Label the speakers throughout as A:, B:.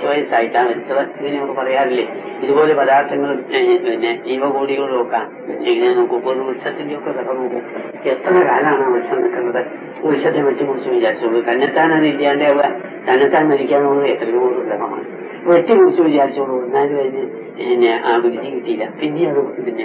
A: കുറച്ച് വയസ്സായിട്ടാണ് മരിച്ചത് ഇങ്ങനെ നമുക്ക് പറയാറില്ലേ ഇതുപോലെ പദാർത്ഥങ്ങളും ഏഹ്, പിന്നെ ജീവകൂടികളും ഒക്കെ ഇങ്ങനെ നോക്കും ഒരു വൃക്ഷത്തിന്റെ ഒക്കെ കഥ നോക്കും എത്ര കാലമാണ് ആ വൃക്ഷം നിൽക്കുന്നത് വൃക്ഷത്തെ വെട്ടിമുറിച്ച് വിചാരിച്ചോളൂ തന്നെത്താൻ അത് ഇല്ലാണ്ടാവുക തന്നെത്താൻ മരിക്കാന്നുള്ളത് എത്രയോ ദുർലഭമാണ് വെട്ടിമുറിച്ച് വിചാരിച്ചോളൂ എന്നാലും അതിന് പിന്നെ ആ വിധി കിട്ടിയില്ല പിന്നെ അത് പിന്നെ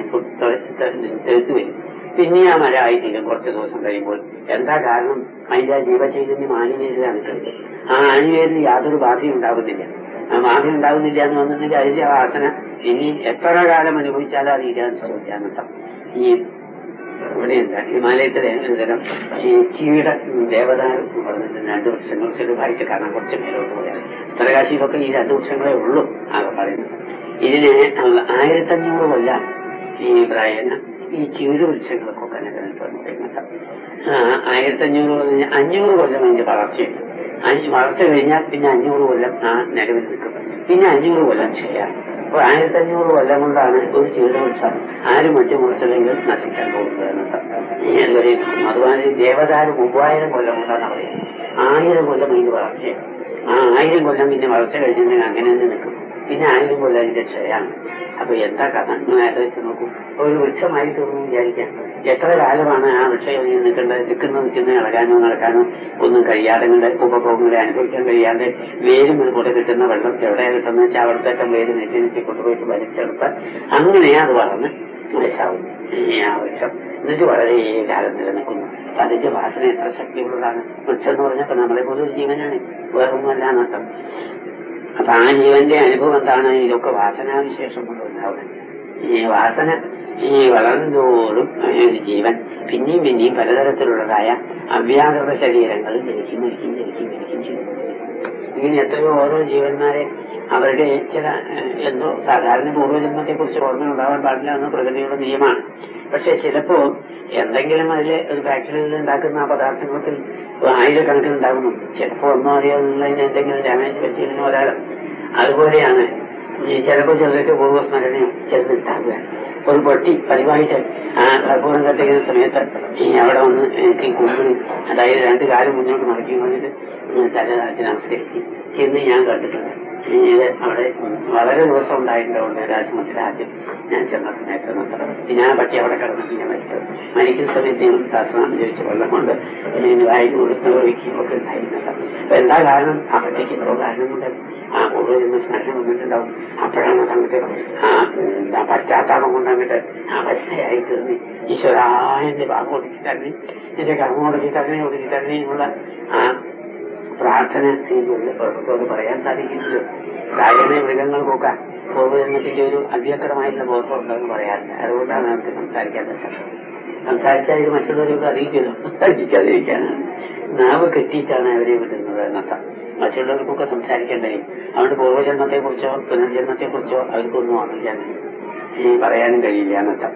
A: തെഴുത്തു വരും പിന്നെ ആ മര ആയിട്ടില്ല കുറച്ച് ദിവസം കഴിയുമ്പോൾ എന്താ കാരണം അതിന്റെ ആ ജീവചൈതന്യം ആണിവേരിലാണ് നിൽക്കുന്നത് ആ ആണിവേരിൽ യാതൊരു ബാധയും ഉണ്ടാകുന്നില്ല ആ ബാധ ഉണ്ടാകുന്നില്ല എന്ന് വന്നിട്ടുണ്ടെങ്കിൽ അതിന്റെ ആ വാസന ഇനി എത്ര കാലം അനുഭവിച്ചാലും അത് ഇല്ലാന്ന് ചോദിക്കാന്നർത്ഥം ഈ ഇവിടെയുണ്ട് ഹിമാലയത്തിലെ ഒരു തരം ഈ ചീട ദേവത പറഞ്ഞിട്ട് രണ്ട് വൃക്ഷങ്ങൾ ചെറുതായിട്ട് കാണാൻ കുറച്ച് മേലോട്ട് പോയാൽ ഉത്തരകാശിയിലൊക്കെ ഈ രണ്ട് വൃക്ഷങ്ങളേ ഉള്ളൂ ആകെ പറയുന്നത് ഇതിന് ആയിരത്തഞ്ഞൂറ് കൊല്ലം ഈ പ്രായന ഈ ചീട് വൃക്ഷങ്ങൾക്കൊക്കെ നിലനിൽക്കുന്നത് ആയിരത്തഞ്ഞൂറ് കൊല്ലം അഞ്ഞൂറ് കൊല്ലം അതിന്റെ വളർച്ചയുണ്ട് അഞ്ച് വളർച്ച കഴിഞ്ഞാൽ പിന്നെ അഞ്ഞൂറ് കൊല്ലം ആ നിലവിൽ നിൽക്കും പിന്നെ അഞ്ഞൂറ് കൊല്ലം ചെയ്യാം അപ്പൊ ആയിരത്തി അഞ്ഞൂറ് കൊല്ലം കൊണ്ടാണ് ഒരു ചീടുവൃക്ഷം ആരും മറ്റു മുറിച്ചതെങ്കിൽ നശിക്കാൻ പോകുന്നത് എന്നർത്ഥം. ഈ അതുവരെ നിൽക്കും അതുപോലെ ദേവതാര് മൂവായിരം കൊല്ലം കൊണ്ടാണ് പറയുന്നത് ആയിരം കൊല്ലം അതിന്റെ വളർച്ചയാണ് ആ ആയിരം കൊല്ലം പിന്നെ വളർച്ച കഴിഞ്ഞിട്ടുണ്ടെങ്കിൽ അങ്ങനെ തന്നെ നിൽക്കും പിന്നെ ആയിരം കൊല്ലം അതിന്റെ ക്ഷയാണ് അപ്പൊ എന്താ കഥ നിങ്ങൾ ആലോചിച്ച് നോക്കൂ ഒരു വൃക്ഷമായി തീർന്നു വിചാരിക്കാം എത്ര കാലമാണ് ആ വൃക്ഷം ഇങ്ങനെ നിൽക്കേണ്ടത് നിൽക്കുന്ന നിൽക്കുന്ന ഇളകാനോ നടക്കാനോ ഒന്നും കഴിയാതെ കൊണ്ട് ഉപഭോഗങ്ങളെ അനുഭവിക്കാൻ കഴിയാതെ വേരും കൂടെ കിട്ടുന്ന വെള്ളം എവിടെയാണ് കിട്ടുന്നത് വെച്ചാൽ അവിടത്തേക്ക് വേര് നെറ്റി നെറ്റി കൊണ്ടുപോയിട്ട് വലിച്ചെടുത്ത് അങ്ങനെയാ അത് വളർന്ന് വയസ്സാവും ഈ ആ വൃക്ഷം എന്നിട്ട് വളരെ കാലം നിലനിൽക്കുന്നു അപ്പൊ അതിന്റെ വാസന എത്ര ശക്തിയുള്ളതാണ് വൃക്ഷം എന്ന് പറഞ്ഞപ്പോ നമ്മളെ പോലെ ഒരു ജീവനാണ് വേറൊന്നുമല്ല എന്നർത്ഥം അപ്പൊ ആ ജീവന്റെ അനുഭവം എന്താണ് ഇതൊക്കെ വാസനാവിശേഷം കൊണ്ടുണ്ടാവുന്നത് ഈ വാസന ഈ വളർന്നതോറും ഒരു ജീവൻ പിന്നെയും പിന്നെയും പലതരത്തിലുള്ളതായ അവ്യാകൃത ശരീരങ്ങൾ ജനിക്കും മരിക്കും ജനിക്കും മരിക്കും ചെയ്യുന്നു ഇങ്ങനെ എത്രയോ ഓരോ ജീവന്മാരെ അവരുടെ ചില ഏഹ്, എന്തോ സാധാരണ പൂർവ്വജന്മത്തെ കുറിച്ച് ഓർമ്മ ഉണ്ടാവാൻ പാടില്ല എന്ന പ്രകൃതിയുടെ നിയമമാണ് പക്ഷെ ചിലപ്പോ എന്തെങ്കിലും അതിൽ ഒരു ഫാക്ടറിയിൽ ഉണ്ടാക്കുന്ന ആ പദാർത്ഥങ്ങൾക്ക് ആയിരക്കണക്കിന് ഉണ്ടാകുന്നു ചിലപ്പോ ഒന്നും അറിയാവുന്നതിന് എന്തെങ്കിലും ഡാമേജ് പറ്റിയതിന് ഒരാൾ അതുപോലെയാണ് ഈ ചിലപ്പോ ചിലർക്ക് പൂർവ്വസ്മരണയോ ചെറുതുണ്ടാകുക ഒരു പൊട്ടി പതിവായിട്ട് ആ കർപ്പൂരം കത്തിക്കുന്ന സമയത്ത് ഈ അവിടെ വന്ന് എനിക്ക് കുമ്പിളി അതായത് രണ്ട് കാലം മുന്നോട്ട് മടക്കി വന്നിട്ട് തല താഴ്ത്തി നമസ്കരിക്കും എന്ന് ഞാൻ കണ്ടിട്ടുണ്ട് ഈ ഇത് അവിടെ വളരെ ദിവസം ഉണ്ടായിട്ടുണ്ട് രാജമത്തിൽ ആദ്യം ഞാൻ ചെന്ന സമയത്ത് നഷ്ടം പിന്നെ ആ പട്ടി അവിടെ കിടന്ന് പിന്നെ മരിച്ചത് മരിക്കുന്ന സമയത്ത് ഞങ്ങൾ ശാസ്ത്രം ചോദിച്ച വെള്ളം കൊണ്ട് ഇങ്ങനെ വായി കൊടുത്ത് ഒഴിക്കുകയും ഒക്കെ ഉണ്ടായിരുന്നത് അപ്പൊ എന്താ കാരണം ആ പട്ടിക്ക് എന്തോ കാരണം കൊണ്ട് ആ പൂർവ്വജന്മ സ്നേഹം വന്നിട്ടുണ്ടാവും അപ്പോഴാണ് അങ്ങോട്ട് ആ എന്താ പശ്ചാത്താപം കൊണ്ട് അങ്ങോട്ട് അവസ്ഥയായി തീർന്നി ഈശ്വരായന്റെ ഭാഗം ഒടുക്കി തരണേ എന്റെ കർമ്മം ഒടുക്കി തരണേ ഒടുക്കി തരണേ എന്നുള്ള ആ പ്രാർത്ഥന ചെയ്യുന്നത് പ്രഭുത്വം പറയാൻ സാധിക്കുന്നില്ല പ്രായണ മൃഗങ്ങൾക്കൊക്കെ പൂർവ്വജന്മത്തിന്റെ ഒരു അവ്യക്തമായിട്ടുള്ള ബോധം ഉണ്ടെന്ന് പറയാറില്ല അതുകൊണ്ടാണ് നമുക്ക് സംസാരിക്കാൻ പറ്റുന്നത് സംസാരിച്ചാൽ ഇത് മറ്റുള്ളവരൊക്കെ അറിയിക്കുന്നു സംസാരിക്കാതിരിക്കാനാണ് നാവ് കെട്ടിയിട്ടാണ് അവരെ വിടുന്നത് എന്നർത്ഥം മറ്റുള്ളവർക്കൊക്കെ സംസാരിക്കേണ്ടേ അതുകൊണ്ട് പൂർവ്വജന്മത്തെ കുറിച്ചോ പുനർജന്മത്തെ കുറിച്ചോ അവർക്കൊന്നും അറിയിക്കാൻ ഈ പറയാനും കഴിയില്ല എന്നർത്ഥം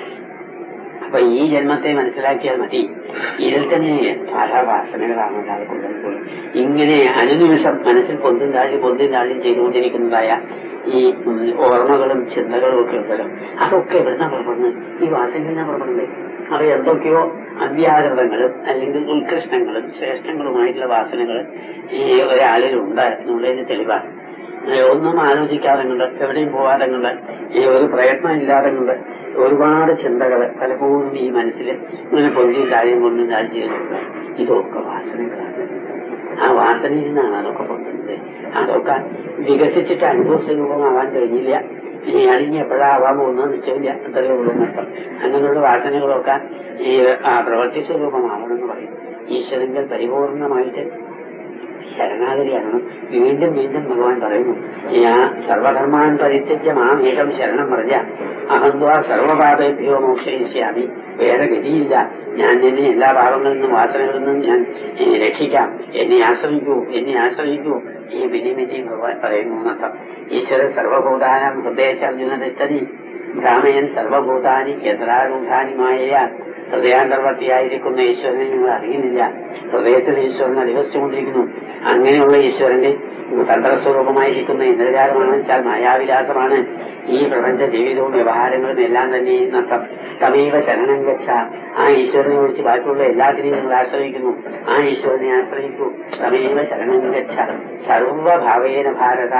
A: അപ്പൊ ഈ ജന്മത്തെ മനസ്സിലാക്കിയാൽ മതി ഇതിൽ തന്നെ പല വാസനകളാണ് ഉണ്ടായിക്കൊണ്ടിരിക്കുന്നത് ഇങ്ങനെ അനുനിമിഷം മനസ്സിൽ പൊന്തും താഴി പൊന്തും താഴി ചെയ്തുകൊണ്ടിരിക്കുന്നതായ ഈ ഉം, ഓർമ്മകളും ചിന്തകളും ഒക്കെ ഉണ്ടല്ലോ അതൊക്കെ എവിടുന്ന പുറപ്പെടുന്നത് ഈ വാസനയിൽ നിന്നാ പുറപ്പെടുന്നത് അവ എന്തൊക്കെയോ അവ്യാകൃതങ്ങളും അല്ലെങ്കിൽ ഉത്കൃഷ്ടങ്ങളും ശ്രേഷ്ഠങ്ങളുമായിട്ടുള്ള വാസനകൾ ഈ ഒരാളിലുണ്ട് എന്നുള്ളതിന് തെളിവാണ് ഏഹ് ഒന്നും ആലോചിക്കാതെ കൊണ്ട് എവിടെയും പോകാതെ കൊണ്ട് ഈ ഒരു പ്രയത്നം ഇല്ലാതെ കൊണ്ട് ഒരുപാട് ചിന്തകൾ പലപ്പോഴും ഈ മനസ്സിൽ ഇങ്ങനെ പൊന്തി താഴെയും കൊണ്ടും താഴെ ചെയ്യുന്നുണ്ട് ഇതൊക്കെ വാസനകളാണ് ആ വാസനയിൽ നിന്നാണ് അതൊക്കെ പൊന്തുന്നത് അതൊക്കെ വികസിച്ചിട്ട് അനുഭവ സ്വരൂപമാവാൻ കഴിഞ്ഞില്ല ഇനി അതിന് എപ്പോഴാവാൻ പോകുന്നത് നിശ്ചയമില്ല അത്രയേ ഉള്ളൂ എന്നർത്ഥം അങ്ങനെയുള്ള വാസനകളൊക്കെ ഈ ആ പ്രവൃത്തി സ്വരൂപമാവണമെന്ന് പറയും ഈശ്വരങ്ങൾ പരിപൂർണമായിട്ട് ശരണാഗതിയാണ് വീണ്ടും വീണ്ടും ഭഗവാൻ പറയുന്നു ഞാൻ സർവധർമാൻ പരിത്യജ്യ മാമേകം ശരണം പറഞ്ഞ അഹന്വാ സർവപാപേഭ്യോ മോക്ഷയിഷ്യാമി വേറെ ഗതിയില്ല ഞാൻ നിന്നെ എല്ലാ പാപങ്ങളിൽ നിന്നും വാസനകളിൽ നിന്നും ഞാൻ ഏ, രക്ഷിക്കാം എന്നെ ആശ്രയിക്കൂ എന്നെ ആശ്രയിക്കൂ ഈ വിധി വിധി ഭഗവാൻ പറയുന്നു എന്നർത്ഥം ഈശ്വര സർവഭൂതാനം ഹൃദയശ അർജുന തിഷ്ടതി ഭ്രാമയൻ സർവഭൂതാനി യന്ത്രാരൂഢാനി മായ ഹൃദയാന്തർവർത്തിയായിരിക്കുന്ന ഈശ്വരനെ നിങ്ങൾ അറിയുന്നില്ല ഹൃദയത്തിൽ ഈശ്വരൻ അധിവസിച്ചുകൊണ്ടിരിക്കുന്നു അങ്ങനെയുള്ള ഈശ്വരന്റെ തന്ത്രസ്വരൂപമായിരിക്കുന്ന ഇന്ദ്രജാലമാണ് വെച്ചാൽ മായാവിലാസമാണ് ഈ പ്രപഞ്ച ജീവിതവും വ്യവഹാരങ്ങളും എല്ലാം തന്നെ നഷ്ടം തമീവ ശരണം വെച്ച ആ ഈശ്വരനെ ഒഴിച്ച് ബാക്കിയുള്ള എല്ലാത്തിനെയും നിങ്ങൾ ആശ്രയിക്കുന്നു ആ ഈശ്വരനെ ആശ്രയിക്കൂ തമീവ ശരണം വെച്ച സർവഭാവേന ഭാരത